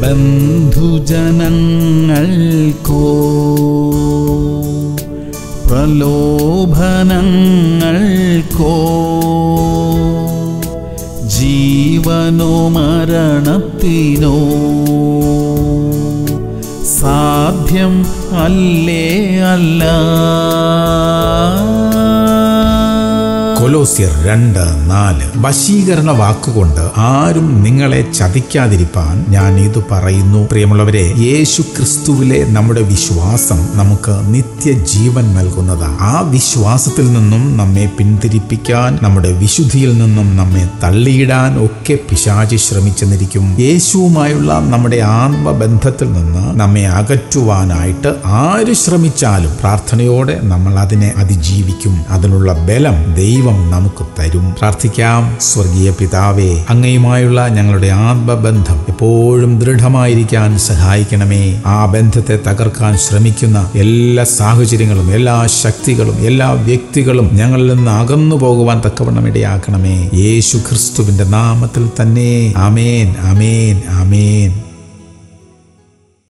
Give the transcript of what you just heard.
ബന്ധുജനങ്ങൾക്കോ പ്രലോഭനങ്ങൾക്കോ ജീവനോ മരണത്തിനോ സാധ്യം അല്ലേ അല്ല കൊലോസ്യർ രണ്ട് നാല് വശീകരണ വാക്കുകൊണ്ട് ആരും നിങ്ങളെ ചതിക്കാതിരിപ്പാൻ ഞാൻ ഇത് പറയുന്നു പ്രിയമുള്ളവരെ യേശു ക്രിസ്തുവിലെ നമ്മുടെ വിശ്വാസം നമുക്ക് നിത്യജീവൻ നൽകുന്നതാണ് ആ വിശ്വാസത്തിൽ നിന്നും നമ്മെ പിന്തിരിപ്പിക്കാൻ നമ്മുടെ വിശുദ്ധിയിൽ നിന്നും നമ്മെ തള്ളിയിടാൻ ഒക്കെ പിശാചി ശ്രമിച്ചെന്നിരിക്കും യേശുവുമായുള്ള നമ്മുടെ ആത്മബന്ധത്തിൽ നിന്ന് നമ്മെ അകറ്റുവാനായിട്ട് ആര് ശ്രമിച്ചാലും പ്രാർത്ഥനയോടെ നമ്മൾ അതിനെ അതിജീവിക്കും അതിനുള്ള ബലം ദൈവം നമുക്ക് തരും പ്രാർത്ഥിക്കാം സ്വർഗീയ പിതാവേ അങ്ങയുമായുള്ള ഞങ്ങളുടെ ആത്മബന്ധം എപ്പോഴും ദൃഢമായിരിക്കാൻ സഹായിക്കണമേ ആ ബന്ധത്തെ തകർക്കാൻ ശ്രമിക്കുന്ന എല്ലാ സാഹചര്യങ്ങളും എല്ലാ ശക്തികളും എല്ലാ വ്യക്തികളും ഞങ്ങളിൽ നിന്ന് അകന്നു പോകുവാൻ തക്കവണ്ണം ഇടയാക്കണമേ യേശു ക്രിസ്തുവിന്റെ നാമത്തിൽ തന്നെ അമേൻ അമേൻ അമേൻ